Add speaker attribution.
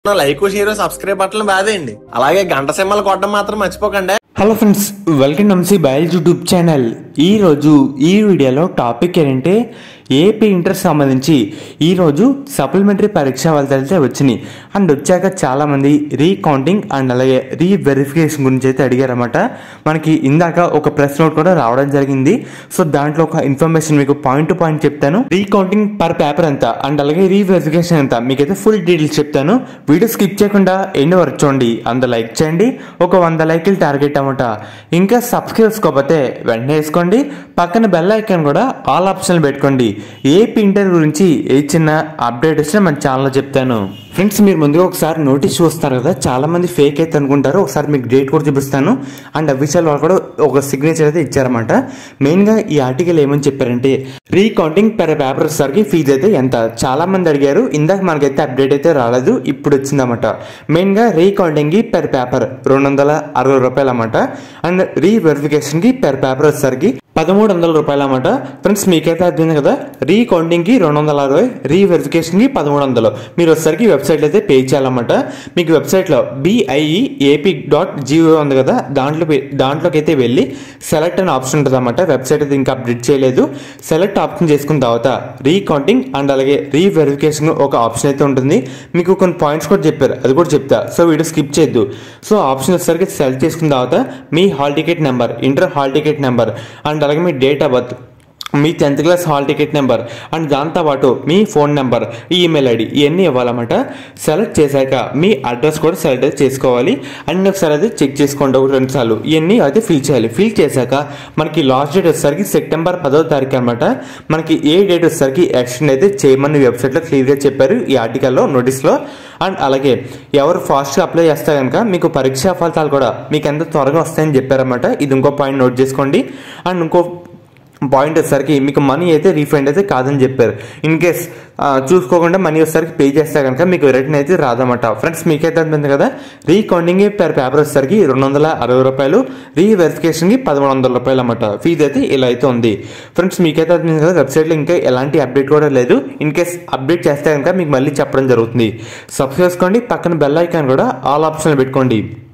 Speaker 1: like share subscribe బట్టలు బాదేయండి అలాగే గంట సింహలు కొట్టడం మాత్రం మర్చిపోకండి
Speaker 2: hello friends welcome Namsi biology YouTube channel ఈరోజు ఈ వీడియోలో టాపిక్ ఏంటంటే ఏపీ ఇంటర్ సంబంధించి ఈరోజు సప్లిమెంటరీ పరీక్ష ఫలితాలు అయితే వచ్చినాయి అండ్ వచ్చాక చాలామంది రీకౌంటింగ్ అండ్ అలాగే రీవెరిఫికేషన్ గురించి అయితే అడిగారన్నమాట మనకి ఇందాక ఒక ప్రెస్ నోట్ కూడా రావడం జరిగింది సో దాంట్లో ఒక ఇన్ఫర్మేషన్ మీకు పాయింట్ టు పాయింట్ చెప్తాను రీకౌంటింగ్ పర్ పేపర్ ఎంత అండ్ అలాగే రీవెరిఫికేషన్ ఎంత మీకైతే ఫుల్ డీటెయిల్స్ చెప్తాను వీడియో స్కిప్ చేయకుండా ఎండ్ వరకు చూడండి అంత లైక్ చేయండి ఒక వంద లైకులు టార్గెట్ అన్నమాట ఇంకా సబ్స్క్రైబ్ చేసుకోకపోతే వెంటనే వేసుకోండి పక్కన బెల్ ఐకాన్ కూడా ఆల్ ఆప్షన్ పెట్టుకోండి ఏపీ ఇంటర్ గురించి ఏ చిన్న అప్డేట్ వచ్చినా మన ఛానల్లో చెప్తాను ఫ్రెండ్స్ మీరు ముందుగా ఒకసారి నోటీస్ చూస్తారు కదా చాలా మంది ఫేక్ అయితే అనుకుంటారు ఒకసారి మీకు డేట్ కూడా చూపిస్తాను అండ్ అఫీషియల్ వాళ్ళు కూడా ఒక సిగ్నేచర్ అయితే ఇచ్చారన్నమాట మెయిన్గా ఈ ఆర్టికల్ ఏమని చెప్పారంటే రీకౌంటింగ్ పెర్ పేపర్ వచ్చేసరికి ఫీజు అయితే ఎంత చాలా మంది అడిగారు ఇందాక మనకైతే అప్డేట్ అయితే రాలేదు ఇప్పుడు వచ్చిందన్నమాట మెయిన్గా రీకౌంటింగ్కి పెర్ పేపర్ రెండు వందల అరవై రూపాయలు అన్నమాట అండ్ రీవెరిఫికేషన్కి పెర్ పేపర్ వచ్చేసరికి పదమూడు వందల రూపాయలు అన్నమాట ఫ్రెండ్స్ మీకైతే అర్థమైంది కదా రీకౌంటింగ్కి రెండు వందల అరవై రీవెరిఫికేషన్కి పదమూడు వందలు మీరు వచ్చేసరికి వెబ్సైట్ అయితే పే చేయాలన్నమాట మీకు వెబ్సైట్లో బిఐఈ ఏపీ డాట్ జీఓ ఉంది కదా దాంట్లో పే- దాంట్లోకి అయితే వెళ్ళి సెలెక్ట్ అనే ఆప్షన్ ఉంటుంది అన్నమాట వెబ్సైట్ అయితే ఇంకా అప్డేట్ చేయలేదు సెలెక్ట్ ఆప్షన్ చేసుకున్న తర్వాత రీకౌంటింగ్ అండ్ అలాగే రీవెరిఫికేషన్ ఒక ఆప్షన్ అయితే ఉంటుంది మీకు కొన్ని పాయింట్స్ కూడా చెప్పారు అది కూడా చెప్తా సో వీడియో స్కిప్ చేయొద్దు సో ఆప్షన్ వచ్చేసరికి సెలెక్ట్ చేసుకున్న తర్వాత మీ hall ticket number inter hall ticket number and అలాగే మీ డేట్ ఆఫ్ బర్త్ మీ tenth class hall ticket number and దాంతోపాటు మీ ఫోన్ నెంబర్ ఈమెయిల్ ఐడి ఇవన్నీ ఇవ్వాలన్నమాట సెలెక్ట్ చేశాక మీ అడ్రస్ కూడా సెలెక్ట్ అయితే చేసుకోవాలి అండ్ ఒకసారి అయితే చెక్ చేసుకోండి ఒక రెండు సార్లు ఇవన్నీ అయితే ఫిల్ చేయాలి ఫిల్ చేశాక మనకి లాస్ట్ డేట్ వచ్చేసరికి సెప్టెంబర్ పదో తారీఖు అనమాట మనకి ఏ డేట్ వచ్చేసరికి ఎక్స్టెండ్ అయితే చేయమని వెబ్సైట్లో క్లియర్గా చెప్పారు ఈ ఆర్టికల్లో నోటీస్లో అండ్ అలాగే ఎవరు ఫాస్ట్గా అప్లై చేస్తే కనుక మీకు పరీక్షా ఫలితాలు కూడా మీకు ఎంత త్వరగా వస్తాయని చెప్పారన్నమాట ఇది ఇంకో పాయింట్ నోట్ చేసుకోండి అండ్ ఇంకో పాయింట్ వచ్చేసరికి మీకు మనీ అయితే రీఫండ్ అయితే కాదని చెప్పారు ఇన్ కేస్ చూసుకోకుండా మనీ వచ్చేసరికి పే చేస్తే కనుక మీకు రిటర్న్ అయితే రాదన్నమాట ఫ్రెండ్స్ మీకైతే అర్థమైంది కదా రీకౌంటింగ్ పెర్ పేపర్ వచ్చేసరికి రెండు వందల అరవై రూపాయలు రీవెరిఫికేషన్కి పదమూడు వందల రూపాయలు అన్నమాట ఫీజు అయితే ఇలా అయితే ఉంది ఫ్రెండ్స్ మీకైతే అర్థమైంది కదా వెబ్సైట్లో ఇంకా ఎలాంటి అప్డేట్ కూడా లేదు ఇన్ కేస్ అప్డేట్ చేస్తే కనుక మీకు మళ్ళీ చెప్పడం జరుగుతుంది సబ్స్క్రైబ్ చేసుకోండి పక్కన బెల్ ఐకాన్ కూడా ఆల్ ఆప్షన్ పెట్టుకోండి